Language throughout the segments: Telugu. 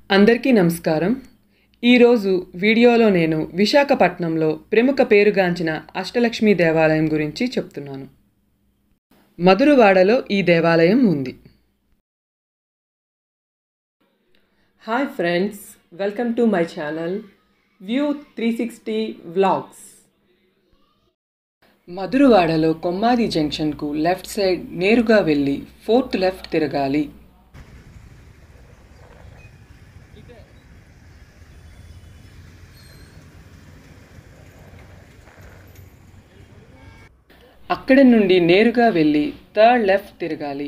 అందరికీ నమస్కారం ఈరోజు వీడియోలో నేను విశాఖపట్నంలో ప్రముఖ పేరుగాంచిన అష్టలక్ష్మి దేవాలయం గురించి చెప్తున్నాను మధురవాడలో ఈ దేవాలయం ఉంది hi friends welcome to my channel view three sixty vlogs మధురవాడలో కొమ్మాది జంక్షన్కు లెఫ్ట్ సైడ్ నేరుగా వెళ్ళి ఫోర్త్ లెఫ్ట్ తిరగాలి అక్కడి నుండి నేరుగా వెళ్ళి థర్డ్ లెఫ్ట్ తిరగాలి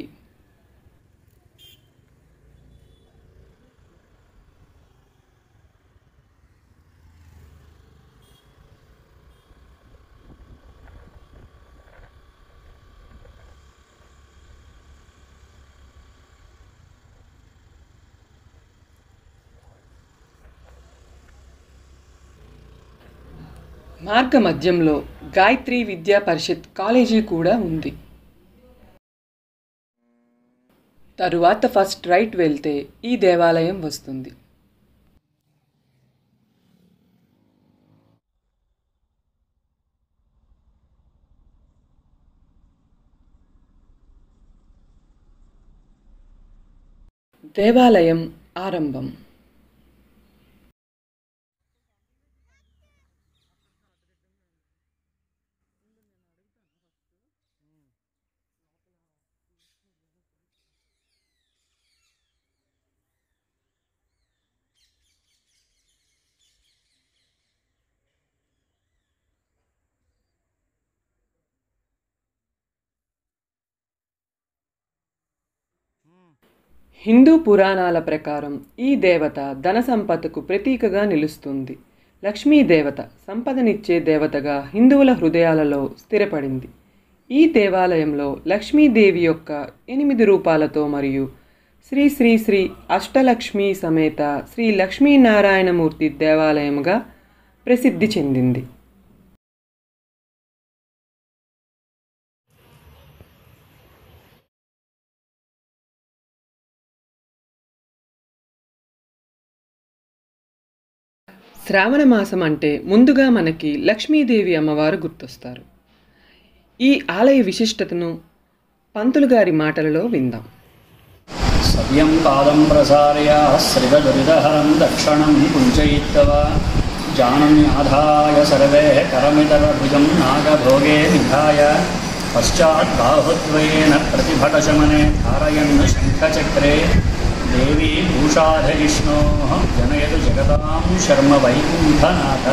మార్గ మధ్యంలో గాయత్రి విద్యా పరిషత్ కాలేజీ కూడా ఉంది తరువాత ఫస్ట్ రైట్ వెళ్తే ఈ దేవాలయం వస్తుంది దేవాలయం ఆరంభం హిందూ పురాణాల ప్రకారం ఈ దేవత ధన సంపదకు ప్రతీకగా నిలుస్తుంది లక్ష్మీ దేవత సంపదనిచ్చే దేవతగా హిందువుల హృదయాలలో స్థిరపడింది ఈ దేవాలయంలో లక్ష్మీదేవి యొక్క ఎనిమిది రూపాలతో మరియు శ్రీ శ్రీ శ్రీ అష్టలక్ష్మి సమేత శ్రీ లక్ష్మీనారాయణమూర్తి దేవాలయముగా ప్రసిద్ధి చెందింది శ్రావణ మాసం అంటే ముందుగా మనకి లక్ష్మీదేవి అమ్మవారు గుర్తొస్తారు ఈ ఆలయ విశిష్టతను పంతులు గారి మాటలలో విందాం సవ్యం పాదం ప్రసార్య శ్రితదురిదహరం దక్షిణం కుంచయిత్వ జానన్యాధాయ సర్వే కరమితరభుజం నాగభోగే విధాయ పశ్చాత్ బాహుద్వయేన ప్రతిభటశమనే ధారయన్ శంఖచక్రే దేవీ భూషాధజిష్ణో జనయతు జగతాం శర్మ వైకుంఠనాథ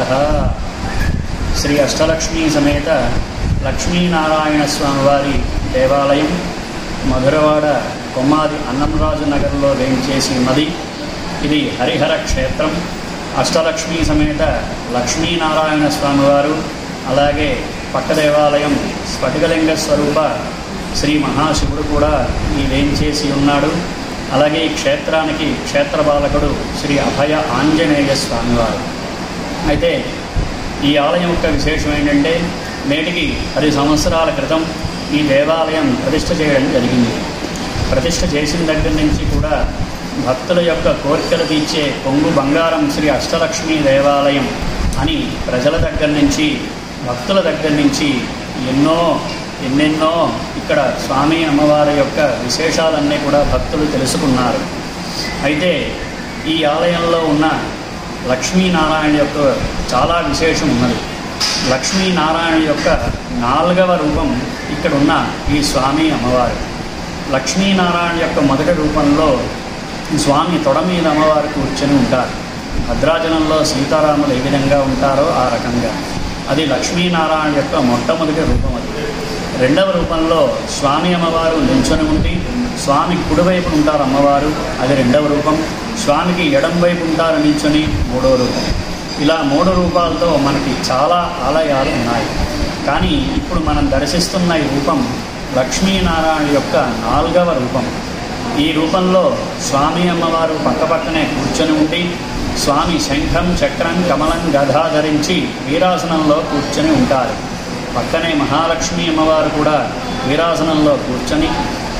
శ్రీ అష్టలక్ష్మీ సమేత లక్ష్మీనారాయణ స్వామివారి దేవాలయం మధురవాడ కొమ్మాది అన్నంరాజు నగర్లో వేయించేసి ఉన్నది ఇది హరిహర క్షేత్రం అష్టలక్ష్మీ సమేత లక్ష్మీనారాయణ స్వామివారు అలాగే పక్క దేవాలయం స్ఫటికలింగ స్వరూప శ్రీ మహాశివుడు కూడా ఈ వేయించేసి ఉన్నాడు అలాగే ఈ క్షేత్రానికి క్షేత్రపాలకుడు శ్రీ అభయ ఆంజనేయ స్వామివారు అయితే ఈ ఆలయం యొక్క విశేషం ఏంటంటే నేటికి పది సంవత్సరాల క్రితం ఈ దేవాలయం ప్రతిష్ఠ చేయడం జరిగింది ప్రతిష్ఠ చేసిన దగ్గర నుంచి కూడా భక్తుల యొక్క కోరికలు తీర్చే పొంగు బంగారం శ్రీ అష్టలక్ష్మి దేవాలయం అని ప్రజల దగ్గర నుంచి భక్తుల దగ్గర నుంచి ఎన్నో ఎన్నెన్నో ఇక్కడ స్వామి అమ్మవారి యొక్క విశేషాలన్నీ కూడా భక్తులు తెలుసుకున్నారు అయితే ఈ ఆలయంలో ఉన్న లక్ష్మీనారాయణ యొక్క చాలా విశేషం ఉన్నది లక్ష్మీనారాయణ యొక్క నాలుగవ రూపం ఇక్కడ ఉన్న ఈ స్వామి అమ్మవారు లక్ష్మీనారాయణ యొక్క మొదటి రూపంలో స్వామి తొడ మీద అమ్మవారు కూర్చొని ఉంటారు భద్రాచలంలో సీతారాములు ఏ విధంగా ఉంటారో ఆ రకంగా అది లక్ష్మీనారాయణ యొక్క మొట్టమొదటి రూపం అది రెండవ రూపంలో స్వామి అమ్మవారు నిల్చొని ఉండి స్వామి కుడివైపు ఉంటారు అమ్మవారు అది రెండవ రూపం స్వామికి ఎడం వైపు ఉంటారు నిల్చొని మూడో రూపం ఇలా మూడు రూపాలతో మనకి చాలా ఆలయాలు ఉన్నాయి కానీ ఇప్పుడు మనం దర్శిస్తున్న ఈ రూపం లక్ష్మీనారాయణ యొక్క నాలుగవ రూపం ఈ రూపంలో స్వామి అమ్మవారు పక్కపక్కనే కూర్చొని ఉండి స్వామి శంఖం చక్రం కమలం గధా ధరించి వీరాసనంలో కూర్చొని ఉంటారు పక్కనే మహాలక్ష్మి అమ్మవారు కూడా వీరాసనంలో కూర్చొని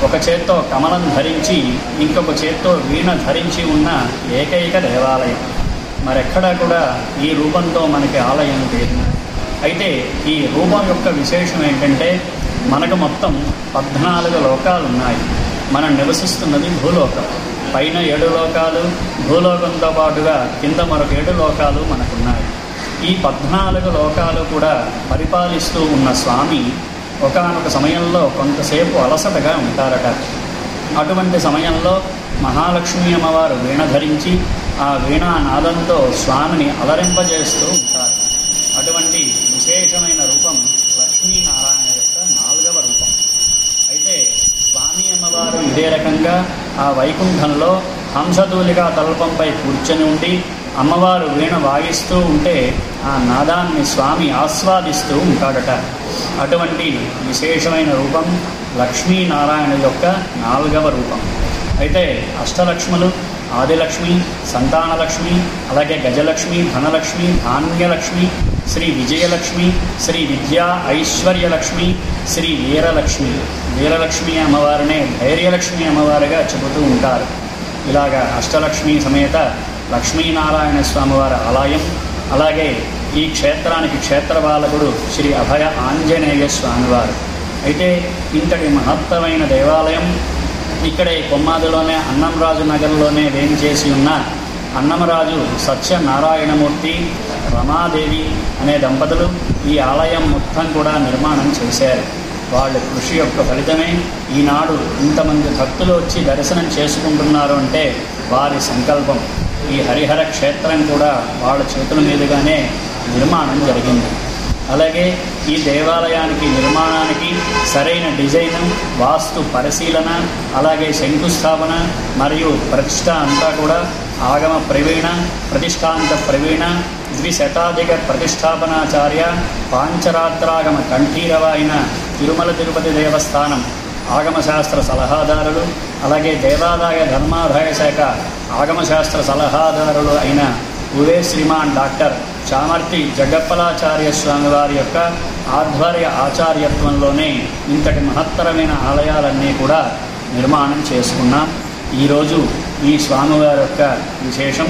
ఒక చేత్తో కమలం ధరించి ఇంకొక చేత్తో వీణ ధరించి ఉన్న ఏకైక దేవాలయం మరెక్కడా కూడా ఈ రూపంతో మనకి ఆలయం లేదు అయితే ఈ రూపం యొక్క విశేషం ఏంటంటే మనకు మొత్తం పద్నాలుగు లోకాలు ఉన్నాయి మనం నివసిస్తున్నది భూలోకం పైన ఏడు లోకాలు భూలోకంతో పాటుగా కింద మరొక ఏడు లోకాలు మనకున్నాయి ఈ పద్నాలుగు లోకాలు కూడా పరిపాలిస్తూ ఉన్న స్వామి ఒకానొక సమయంలో కొంతసేపు అలసటగా ఉంటారట అటువంటి సమయంలో మహాలక్ష్మి అమ్మవారు వీణ ధరించి ఆ వీణా నాదంతో స్వామిని అలరింపజేస్తూ ఉంటారు అటువంటి విశేషమైన రూపం లక్ష్మీనారాయణ యొక్క నాలుగవ రూపం అయితే స్వామి అమ్మవారు ఇదే రకంగా ఆ వైకుంఠంలో హంసతూలిగా తల్పంపై కూర్చొని ఉండి అమ్మవారు వీణ వాయిస్తూ ఉంటే ఆ నాదాన్ని స్వామి ఆస్వాదిస్తూ ఉంటాడట అటువంటి విశేషమైన రూపం లక్ష్మీనారాయణ యొక్క నాలుగవ రూపం అయితే అష్టలక్ష్ములు ఆదిలక్ష్మి సంతానలక్ష్మి అలాగే గజలక్ష్మి ధనలక్ష్మి ధాన్యలక్ష్మి శ్రీ విజయలక్ష్మి శ్రీ విద్యా ఐశ్వర్యలక్ష్మి శ్రీ వీరలక్ష్మి వీరలక్ష్మి అమ్మవారినే ధైర్యలక్ష్మి అమ్మవారిగా చెబుతూ ఉంటారు ఇలాగా అష్టలక్ష్మి సమేత లక్ష్మీనారాయణ స్వామివారి ఆలయం అలాగే ఈ క్షేత్రానికి క్షేత్రపాలకుడు శ్రీ అభయ ఆంజనేయ స్వామివారు అయితే ఇంతటి మహత్తమైన దేవాలయం ఇక్కడే కొమ్మాదిలోనే అన్నంరాజు నగర్లోనే వేంచేసి ఉన్న అన్నమరాజు సత్యనారాయణమూర్తి రమాదేవి అనే దంపతులు ఈ ఆలయం మొత్తం కూడా నిర్మాణం చేశారు వాళ్ళ కృషి యొక్క ఫలితమే ఈనాడు ఇంతమంది భక్తులు వచ్చి దర్శనం చేసుకుంటున్నారు అంటే వారి సంకల్పం ఈ హరిహర క్షేత్రం కూడా వాళ్ళ చేతుల మీదుగానే నిర్మాణం జరిగింది అలాగే ఈ దేవాలయానికి నిర్మాణానికి సరైన డిజైన్ వాస్తు పరిశీలన అలాగే శంకుస్థాపన మరియు ప్రతిష్ట అంతా కూడా ఆగమ ప్రవీణ ప్రతిష్టాంత ప్రవీణ ద్విశతాధిక ప్రతిష్టాపనాచార్య పాంచరాత్రాగమ కంఠీరవ అయిన తిరుమల తిరుపతి దేవస్థానం ఆగమశాస్త్ర సలహాదారులు అలాగే దేవాదాయ ధర్మాదాయ శాఖ ఆగమశాస్త్ర సలహాదారులు అయిన ఉవే శ్రీమాన్ డాక్టర్ చామర్తి జగప్పలాచార్య స్వామి వారి యొక్క ఆధ్వర్య ఆచార్యత్వంలోనే ఇంతటి మహత్తరమైన ఆలయాలన్నీ కూడా నిర్మాణం చేసుకున్నాం ఈరోజు ఈ స్వామివారి యొక్క విశేషం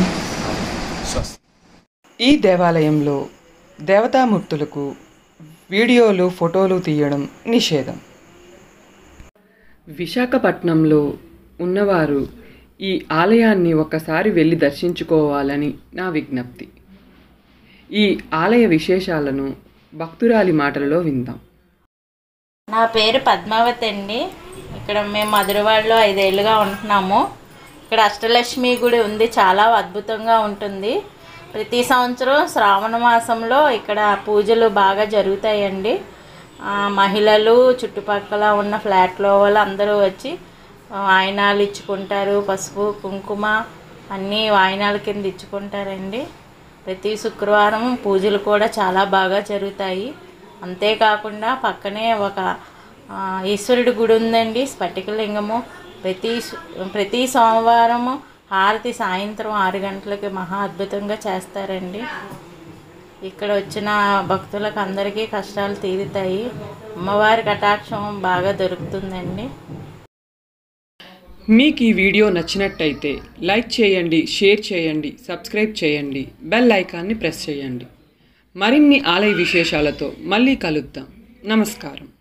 స్వస్తి ఈ దేవాలయంలో దేవతామూర్తులకు వీడియోలు ఫోటోలు తీయడం నిషేధం విశాఖపట్నంలో ఉన్నవారు ఈ ఆలయాన్ని ఒకసారి వెళ్ళి దర్శించుకోవాలని నా విజ్ఞప్తి ఈ ఆలయ విశేషాలను భక్తురాలి మాటలలో విందాం నా పేరు పద్మావతి అండి ఇక్కడ మేము మధురవాడలో ఐదేళ్ళుగా ఉంటున్నాము ఇక్కడ అష్టలక్ష్మి గుడి ఉంది చాలా అద్భుతంగా ఉంటుంది ప్రతి సంవత్సరం శ్రావణ మాసంలో ఇక్కడ పూజలు బాగా జరుగుతాయండి ఆ, మహిళలు చుట్టుపక్కల ఉన్న ఫ్లాట్లో వాళ్ళు అందరూ వచ్చి ఆ, వాయినాలు ఇచ్చుకుంటారు పసుపు కుంకుమ అన్నీ వాయినాల కింద ఇచ్చుకుంటారండి ప్రతి శుక్రవారం పూజలు కూడా చాలా బాగా జరుగుతాయి అంతేకాకుండా పక్కనే ఒక ఆ, ఈశ్వరుడి గుడి ఉందండి స్ఫటికలింగము ప్రతి సు- ప్రతి సోమవారము హారతి సాయంత్రం ఆరు గంటలకి మహా అద్భుతంగా చేస్తారండి ఇక్కడ వచ్చిన భక్తులకు అందరికీ కష్టాలు తీరుతాయి అమ్మవారి కటాక్షం బాగా దొరుకుతుందండి మీకు ఈ వీడియో నచ్చినట్టయితే లైక్ చేయండి షేర్ చేయండి సబ్స్క్రైబ్ చేయండి బెల్ ఐకాన్ని ప్రెస్ చేయండి మరిన్ని ఆలయ విశేషాలతో మళ్ళీ కలుద్దాం నమస్కారం